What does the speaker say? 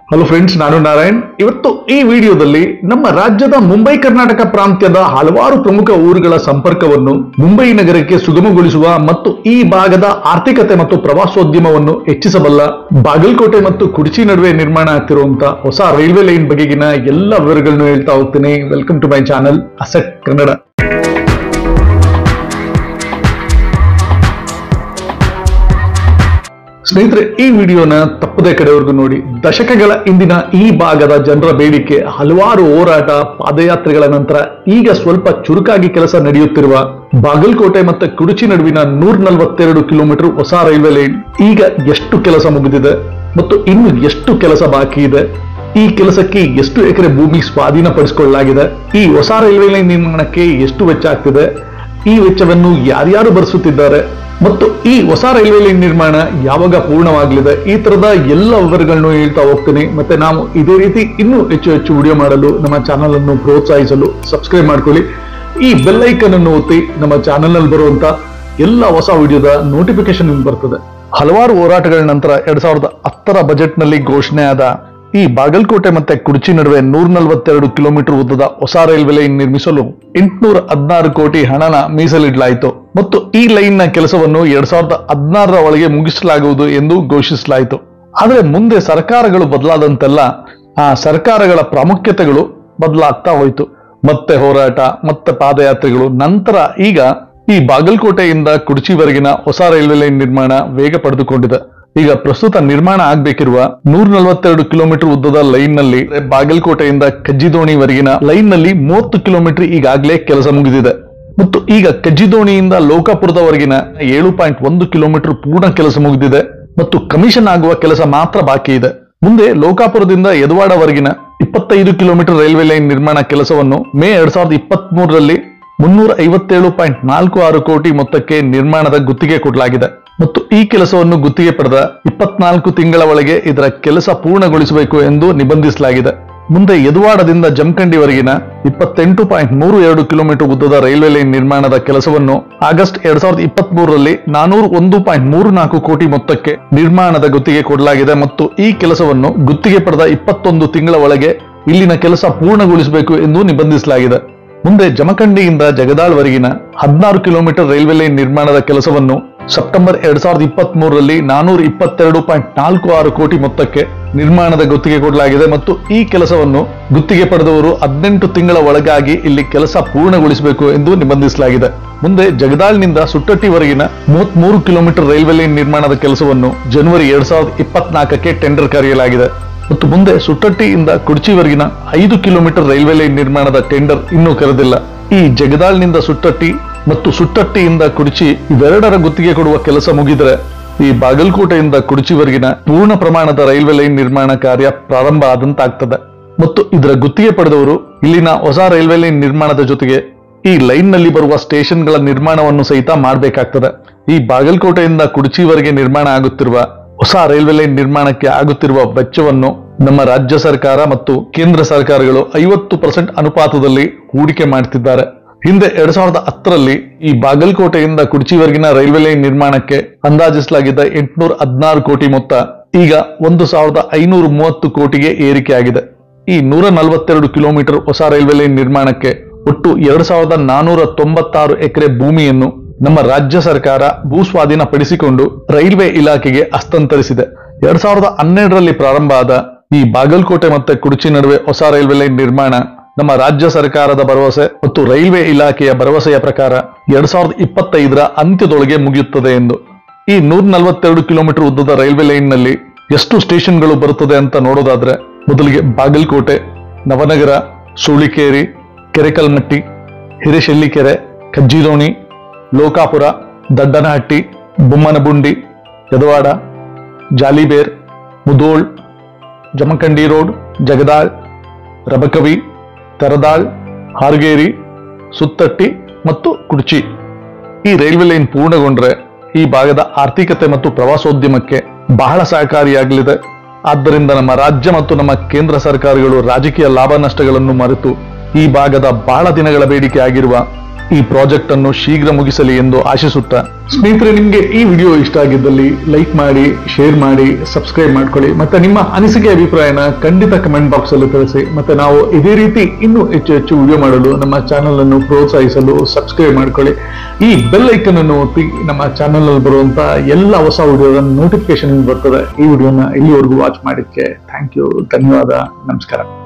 hello friends ನಾನು ನಾರಾಯಣ್ ಇವತ್ತು ಈ ವಿಡಿಯೋದಲ್ಲಿ ನಮ್ಮ ರಾಜ್ಯದ ಮುಂಬೈ ಕರ್ನಾಟಕ ಪ್ರಾಂತ್ಯದ ಹಲವಾರು ಪ್ರಮುಖ ಊರುಗಳ ಸಂಪರ್ಕವನ್ನು ಮುಂಬೈ ನಗರಕ್ಕೆ ಸುಗಮಗೊಳಿಸುವ ಮತ್ತು ಈ ಭಾಗದ ಆರ್ಥಿಕತೆ ಮತ್ತು ಪ್ರವಾಸೋದ್ಯಮವನ್ನು ಹೆಚ್ಚಿಸಬಲ್ಲ ಬಾಗಲಕೋಟೆ ಮತ್ತು ಕುರ್ಚಿ ನಡುವೆ ನಿರ್ಮಾಣ ಆಗ್ತಿರುವಂತಹ ಹೊಸ ರೈಲ್ವೆ ಲೈನ್ ಬಗೆಗಿನ ಎಲ್ಲ ವಿವರಗಳನ್ನು ಹೇಳ್ತಾ ಹೋಗ್ತೀನಿ welcome to my channel asset Kannada ಸ್ನೇಹಿತರೆ ಈ ವಿಡಿಯೋನ ತಪ್ಪದೆ ಕಡೆವರೆಗೂ ನೋಡಿ ದಶಕಗಳ ಇಂದಿನ ಈ ಭಾಗದ ಜನರ ಬೇಡಿಕೆ ಹಲವಾರು ಹೋರಾಟ ಪಾದಯಾತ್ರೆಗಳ ನಂತರ ಈಗ ಸ್ವಲ್ಪ ಚುರುಕಾಗಿ ಕೆಲಸ ನಡೆಯುತ್ತಿರುವ ಬಾಗಲಕೋಟೆ ಮತ್ತು ಕುಡುಚಿ ನಡುವಿನ ನೂರ ನಲವತ್ತೆರಡು ಕಿಲೋಮೀಟರ್ ಹೊಸ ರೈಲ್ವೆ ಲೈನ್ ಈಗ ಎಷ್ಟು ಕೆಲಸ ಮುಗಿದಿದೆ ಮತ್ತು ಇನ್ನು ಎಷ್ಟು ಕೆಲಸ ಬಾಕಿ ಇದೆ ಈ ಕೆಲಸಕ್ಕೆ ಎಷ್ಟು ಎಕರೆ ಭೂಮಿ ಸ್ವಾಧೀನಪಡಿಸಿಕೊಳ್ಳಲಾಗಿದೆ ಈ ಹೊಸ ರೈಲ್ವೆ ಲೈನ್ ನಿರ್ಮಾಣಕ್ಕೆ ಎಷ್ಟು ವೆಚ್ಚ ಆಗ್ತಿದೆ ಈ ವೆಚ್ಚವನ್ನು ಯಾರ್ಯಾರು ಭರಿಸುತ್ತಿದ್ದಾರೆ ಮತ್ತು ಈ ಹೊಸ ರೈಲ್ವೆ ಲೈನ್ ನಿರ್ಮಾಣ ಯಾವಾಗ ಪೂರ್ಣವಾಗಲಿದೆ ಈ ತರದ ಎಲ್ಲ ವಿವರಗಳನ್ನು ಹೇಳ್ತಾ ಹೋಗ್ತೀನಿ ಮತ್ತೆ ನಾವು ಇದೇ ರೀತಿ ಇನ್ನೂ ಹೆಚ್ಚು ಹೆಚ್ಚು ವಿಡಿಯೋ ಮಾಡಲು ನಮ್ಮ ಚಾನಲ್ ಅನ್ನು ಪ್ರೋತ್ಸಾಹಿಸಲು ಸಬ್ಸ್ಕ್ರೈಬ್ ಮಾಡ್ಕೊಳ್ಳಿ ಈ ಬೆಲ್ ಐಕನ್ ಅನ್ನು ಒತ್ತಿ ನಮ್ಮ ಚಾನಲ್ ನಲ್ಲಿ ಬರುವಂತ ಎಲ್ಲ ಹೊಸ ವಿಡಿಯೋದ ನೋಟಿಫಿಕೇಶನ್ ನಿಮ್ಗೆ ಬರ್ತದೆ ಹಲವಾರು ಹೋರಾಟಗಳ ನಂತರ ಎರಡ್ ಸಾವಿರದ ಹತ್ತರ ಬಜೆಟ್ ನಲ್ಲಿ ಘೋಷಣೆ ಆದ ಈ ಬಾಗಲಕೋಟೆ ಮತ್ತೆ ಕುರ್ಚಿ ನಡುವೆ ನೂರ ನಲವತ್ತೆರಡು ಕಿಲೋಮೀಟರ್ ಉದ್ದದ ಹೊಸ ರೈಲ್ವೆ ಲೈನ್ ನಿರ್ಮಿಸಲು ಎಂಟುನೂರ ಹದಿನಾರು ಕೋಟಿ ಹಣನ ಮೀಸಲಿಡಲಾಯಿತು ಮತ್ತು ಈ ಲೈನ್ ನ ಕೆಲಸವನ್ನು ಎರಡ್ ಸಾವಿರದ ಹದಿನಾರರ ಒಳಗೆ ಮುಗಿಸಲಾಗುವುದು ಎಂದು ಘೋಷಿಸಲಾಯಿತು ಆದರೆ ಮುಂದೆ ಸರ್ಕಾರಗಳು ಬದಲಾದಂತೆಲ್ಲ ಆ ಸರ್ಕಾರಗಳ ಪ್ರಾಮುಖ್ಯತೆಗಳು ಬದಲಾಗ್ತಾ ಹೋಯಿತು ಮತ್ತೆ ಹೋರಾಟ ಮತ್ತೆ ಪಾದಯಾತ್ರೆಗಳು ನಂತರ ಈಗ ಈ ಬಾಗಲಕೋಟೆಯಿಂದ ಕುರ್ಚಿವರೆಗಿನ ಹೊಸ ರೈಲ್ವೆ ಲೈನ್ ನಿರ್ಮಾಣ ವೇಗ ಪಡೆದುಕೊಂಡಿದೆ ಈಗ ಪ್ರಸ್ತುತ ನಿರ್ಮಾಣ ಆಗ್ಬೇಕಿರುವ ನೂರ ನಲವತ್ತೆರಡು ಕಿಲೋಮೀಟರ್ ಉದ್ದದ ಲೈನ್ ನಲ್ಲಿ ಬಾಗಲಕೋಟೆಯಿಂದ ಕಜ್ಜಿದೋಣಿವರೆಗಿನ ಲೈನ್ ನಲ್ಲಿ ಮೂವತ್ತು ಕಿಲೋಮೀಟರ್ ಈಗಾಗಲೇ ಕೆಲಸ ಮುಗಿದಿದೆ ಮತ್ತು ಈಗ ಕಜ್ಜಿದೋಣಿಯಿಂದ ಲೋಕಾಪುರದವರೆಗಿನ ಏಳು ಪಾಯಿಂಟ್ ಒಂದು ಕಿಲೋಮೀಟರ್ ಪೂರ್ಣ ಕೆಲಸ ಮುಗಿದಿದೆ ಮತ್ತು ಕಮಿಷನ್ ಆಗುವ ಕೆಲಸ ಮಾತ್ರ ಬಾಕಿ ಇದೆ ಮುಂದೆ ಲೋಕಾಪುರದಿಂದ ಯದವಾಡವರೆಗಿನ ಇಪ್ಪತ್ತೈದು ಕಿಲೋಮೀಟರ್ ರೈಲ್ವೆ ಲೈನ್ ನಿರ್ಮಾಣ ಕೆಲಸವನ್ನು ಮೇ ಎರಡ್ ಸಾವಿರದ ಇಪ್ಪತ್ತ್ ಮೂರರಲ್ಲಿ ಮುನ್ನೂರ ಐವತ್ತೇಳು ಪಾಯಿಂಟ್ ನಾಲ್ಕು ಆರು ಕೋಟಿ ಮೊತ್ತಕ್ಕೆ ನಿರ್ಮಾಣದ ಗುತ್ತಿಗೆ ಕೊಡಲಾಗಿದೆ ಮತ್ತು ಈ ಕೆಲಸವನ್ನು ಗುತ್ತಿಗೆ ಪಡೆದ ಇಪ್ಪತ್ನಾಲ್ಕು ತಿಂಗಳ ಒಳಗೆ ಇದರ ಕೆಲಸ ಪೂರ್ಣಗೊಳಿಸಬೇಕು ಎಂದು ನಿಬಂಧಿಸಲಾಗಿದೆ ಮುಂದೆ ಯದುವಾಡದಿಂದ ಜಮಖಂಡಿವರೆಗಿನ ಇಪ್ಪತ್ತೆಂಟು ಪಾಯಿಂಟ್ ಮೂರು ಎರಡು ಕಿಲೋಮೀಟರ್ ಉದ್ದದ ರೈಲ್ವೆ ಲೈನ್ ನಿರ್ಮಾಣದ ಕೆಲಸವನ್ನು ಆಗಸ್ಟ್ ಎರಡ್ ಸಾವಿರದ ಇಪ್ಪತ್ತ್ ಮೂರರಲ್ಲಿ ನಾನೂರ ಒಂದು ಪಾಯಿಂಟ್ ಮೂರು ನಾಲ್ಕು ಕೋಟಿ ಮೊತ್ತಕ್ಕೆ ನಿರ್ಮಾಣದ ಗುತ್ತಿಗೆ ಕೊಡಲಾಗಿದೆ ಮತ್ತು ಈ ಕೆಲಸವನ್ನು ಗುತ್ತಿಗೆ ಪಡೆದ ಇಪ್ಪತ್ತೊಂದು ತಿಂಗಳ ಒಳಗೆ ಇಲ್ಲಿನ ಕೆಲಸ ಪೂರ್ಣಗೊಳಿಸಬೇಕು ಎಂದು ನಿಬಂಧಿಸಲಾಗಿದೆ ಮುಂದೆ ಜಮಖಂಡಿಯಿಂದ ಜಗದಾಳ್ವರೆಗಿನ ಹದಿನಾರು ಕಿಲೋಮೀಟರ್ ರೈಲ್ವೆ ಲೈನ್ ನಿರ್ಮಾಣದ ಕೆಲಸವನ್ನು ಸೆಪ್ಟೆಂಬರ್ ಎರಡ್ ಸಾವಿರದ ಇಪ್ಪತ್ತ್ ಮೂರರಲ್ಲಿ ನಾನೂರ ಇಪ್ಪತ್ತೆರಡು ಪಾಯಿಂಟ್ ನಾಲ್ಕು ಆರು ಕೋಟಿ ಮೊತ್ತಕ್ಕೆ ನಿರ್ಮಾಣದ ಗುತ್ತಿಗೆ ಕೊಡಲಾಗಿದೆ ಮತ್ತು ಈ ಕೆಲಸವನ್ನು ಗುತ್ತಿಗೆ ಪಡೆದವರು ಹದಿನೆಂಟು ತಿಂಗಳ ಒಳಗಾಗಿ ಇಲ್ಲಿ ಕೆಲಸ ಪೂರ್ಣಗೊಳಿಸಬೇಕು ಎಂದು ನಿಬಂಧಿಸಲಾಗಿದೆ ಮುಂದೆ ಜಗದಾಳ್ನಿಂದ ಸುಟ್ಟಟ್ಟಿವರೆಗಿನ ಮೂವತ್ಮೂರು ಕಿಲೋಮೀಟರ್ ರೈಲ್ವೆ ಲೈನ್ ನಿರ್ಮಾಣದ ಕೆಲಸವನ್ನು ಜನವರಿ ಎರಡ್ ಸಾವಿರದ ಇಪ್ಪತ್ನಾಲ್ಕಕ್ಕೆ ಟೆಂಡರ್ ಕರೆಯಲಾಗಿದೆ ಮತ್ತು ಮುಂದೆ ಸುಟ್ಟಟ್ಟಿಯಿಂದ ಕುರ್ಚಿವರೆಗಿನ ಐದು ಕಿಲೋಮೀಟರ್ ರೈಲ್ವೆ ಲೈನ್ ನಿರ್ಮಾಣದ ಟೆಂಡರ್ ಇನ್ನೂ ಕರೆದಿಲ್ಲ ಈ ಜಗದಾಳ್ನಿಂದ ಸುಟ್ಟಟ್ಟಿ ಮತ್ತು ಸುಟ್ಟಟ್ಟಿಯಿಂದ ಕುರ್ಚಿ ಇವೆರಡರ ಗುತ್ತಿಗೆ ಕೊಡುವ ಕೆಲಸ ಮುಗಿದರೆ ಈ ಬಾಗಲಕೋಟೆಯಿಂದ ಕುರ್ಚಿವರೆಗಿನ ಪೂರ್ಣ ಪ್ರಮಾಣದ ರೈಲ್ವೆ ಲೈನ್ ನಿರ್ಮಾಣ ಕಾರ್ಯ ಪ್ರಾರಂಭ ಆದಂತಾಗ್ತದೆ ಮತ್ತು ಇದರ ಗುತ್ತಿಗೆ ಪಡೆದವರು ಇಲ್ಲಿನ ಹೊಸ ರೈಲ್ವೆ ಲೈನ್ ನಿರ್ಮಾಣದ ಜೊತೆಗೆ ಈ ಲೈನ್ ನಲ್ಲಿ ಬರುವ ಸ್ಟೇಷನ್ಗಳ ನಿರ್ಮಾಣವನ್ನು ಸಹಿತ ಮಾಡಬೇಕಾಗ್ತದೆ ಈ ಬಾಗಲಕೋಟೆಯಿಂದ ಕುರ್ಚಿವರೆಗೆ ನಿರ್ಮಾಣ ಆಗುತ್ತಿರುವ ಹೊಸ ರೈಲ್ವೆ ಲೈನ್ ನಿರ್ಮಾಣಕ್ಕೆ ಆಗುತ್ತಿರುವ ವೆಚ್ಚವನ್ನು ನಮ್ಮ ರಾಜ್ಯ ಸರ್ಕಾರ ಮತ್ತು ಕೇಂದ್ರ ಸರ್ಕಾರಗಳು ಐವತ್ತು ಪರ್ಸೆಂಟ್ ಅನುಪಾತದಲ್ಲಿ ಹೂಡಿಕೆ ಮಾಡ್ತಿದ್ದಾರೆ ಹಿಂದೆ ಎರಡ್ ಸಾವಿರದ ಹತ್ತರಲ್ಲಿ ಈ ಬಾಗಲಕೋಟೆಯಿಂದ ಕುರ್ಚಿವರೆಗಿನ ರೈಲ್ವೆ ಲೈನ್ ನಿರ್ಮಾಣಕ್ಕೆ ಅಂದಾಜಿಸಲಾಗಿದ್ದ ಎಂಟುನೂರ ಹದಿನಾರು ಕೋಟಿ ಮೊತ್ತ ಈಗ ಒಂದು ಸಾವಿರದ ಐನೂರ ಮೂವತ್ತು ಕೋಟಿಗೆ ಏರಿಕೆಯಾಗಿದೆ ಈ ನೂರ ನಲವತ್ತೆರಡು ಕಿಲೋಮೀಟರ್ ಹೊಸ ರೈಲ್ವೆ ಲೈನ್ ನಿರ್ಮಾಣಕ್ಕೆ ಒಟ್ಟು ಎರಡ್ ಸಾವಿರದ ನಾನೂರ ತೊಂಬತ್ತಾರು ಎಕರೆ ಭೂಮಿಯನ್ನು ನಮ್ಮ ರಾಜ್ಯ ಸರ್ಕಾರ ಭೂಸ್ವಾಧೀನ ಪಡಿಸಿಕೊಂಡು ರೈಲ್ವೆ ಇಲಾಖೆಗೆ ಹಸ್ತಾಂತರಿಸಿದೆ ಎರಡ್ ಸಾವಿರದ ಹನ್ನೆರಡರಲ್ಲಿ ಪ್ರಾರಂಭ ಆದ ಈ ಬಾಗಲಕೋಟೆ ಮತ್ತೆ ಕುರ್ಚಿ ನಡುವೆ ಹೊಸ ರೈಲ್ವೆ ಲೈನ್ ನಿರ್ಮಾಣ ನಮ್ಮ ರಾಜ್ಯ ಸರ್ಕಾರದ ಭರವಸೆ ಮತ್ತು ರೈಲ್ವೆ ಇಲಾಖೆಯ ಭರವಸೆಯ ಪ್ರಕಾರ ಎರಡ್ ಸಾವಿರದ ಇಪ್ಪತ್ತೈದರ ಅಂತ್ಯದೊಳಗೆ ಮುಗಿಯುತ್ತದೆ ಎಂದು ಈ ನೂರ ನಲವತ್ತೆರಡು ಕಿಲೋಮೀಟರ್ ಉದ್ದದ ರೈಲ್ವೆ ಲೈನ್ ನಲ್ಲಿ ಎಷ್ಟು ಸ್ಟೇಷನ್ಗಳು ಬರುತ್ತದೆ ಅಂತ ನೋಡೋದಾದ್ರೆ ಮೊದಲಿಗೆ ಬಾಗಲಕೋಟೆ ನವನಗರ ಸೂಳಿಕೇರಿ ಕೆರೆಕಲ್ಮಟ್ಟಿ ಹಿರೇಶೆಲ್ಲಿಕೆರೆ ಕಜ್ಜಿದೋಣಿ ಲೋಕಾಪುರ ದಡ್ಡನಹಟ್ಟಿ ಬೊಮ್ಮನಬುಂಡಿ ಯದವಾಡ ಜಾಲಿಬೇರ್ ಮುದೋಳ್ ಜಮಖಂಡಿ ರೋಡ್ ಜಗದಾಳ್ ರಬಕವಿ ತರದಾಳ್ ಹಾರ್ಗೇರಿ ಸುತ್ತಟ್ಟಿ ಮತ್ತು ಕುಡ್ಚಿ ಈ ರೈಲ್ವೆ ಲೈನ್ ಪೂರ್ಣಗೊಂಡ್ರೆ ಈ ಭಾಗದ ಆರ್ಥಿಕತೆ ಮತ್ತು ಪ್ರವಾಸೋದ್ಯಮಕ್ಕೆ ಬಹಳ ಸಹಕಾರಿಯಾಗಲಿದೆ ಆದ್ದರಿಂದ ನಮ್ಮ ರಾಜ್ಯ ಮತ್ತು ನಮ್ಮ ಕೇಂದ್ರ ಸರ್ಕಾರಗಳು ರಾಜಕೀಯ ಲಾಭ ನಷ್ಟಗಳನ್ನು ಮರೆತು ಈ ಭಾಗದ ಬಹಳ ದಿನಗಳ ಬೇಡಿಕೆ ಆಗಿರುವ ಈ ಪ್ರಾಜೆಕ್ಟ್ ಅನ್ನು ಶೀಘ್ರ ಮುಗಿಸಲಿ ಎಂದು ಆಶಿಸುತ್ತಾ ಸ್ನೇಹಿತರೆ ನಿಮ್ಗೆ ಈ ವಿಡಿಯೋ ಇಷ್ಟ ಆಗಿದ್ದಲ್ಲಿ ಲೈಕ್ ಮಾಡಿ ಶೇರ್ ಮಾಡಿ ಸಬ್ಸ್ಕ್ರೈಬ್ ಮಾಡ್ಕೊಳ್ಳಿ ಮತ್ತೆ ನಿಮ್ಮ ಅನಿಸಿಕೆ ಅಭಿಪ್ರಾಯನ ಖಂಡಿತ ಕಮೆಂಟ್ ಬಾಕ್ಸ್ ಅಲ್ಲಿ ತಿಳಿಸಿ ಮತ್ತೆ ನಾವು ಇದೇ ರೀತಿ ಇನ್ನೂ ಹೆಚ್ಚು ಹೆಚ್ಚು ವಿಡಿಯೋ ಮಾಡಲು ನಮ್ಮ ಚಾನೆಲ್ ಅನ್ನು ಪ್ರೋತ್ಸಾಹಿಸಲು ಸಬ್ಸ್ಕ್ರೈಬ್ ಮಾಡ್ಕೊಳ್ಳಿ ಈ ಬೆಲ್ ಐಕನ್ ಅನ್ನು ಒತ್ತಿ ನಮ್ಮ ಚಾನೆಲ್ ಅಲ್ಲಿ ಬರುವಂತ ಎಲ್ಲ ಹೊಸ ವಿಡಿಯೋದ ನೋಟಿಫಿಕೇಶನ್ ಬರ್ತದೆ ಈ ವಿಡಿಯೋನ ಇಲ್ಲಿವರೆಗೂ ವಾಚ್ ಮಾಡಿದ್ಕೆ ಥ್ಯಾಂಕ್ ಯು ಧನ್ಯವಾದ ನಮಸ್ಕಾರ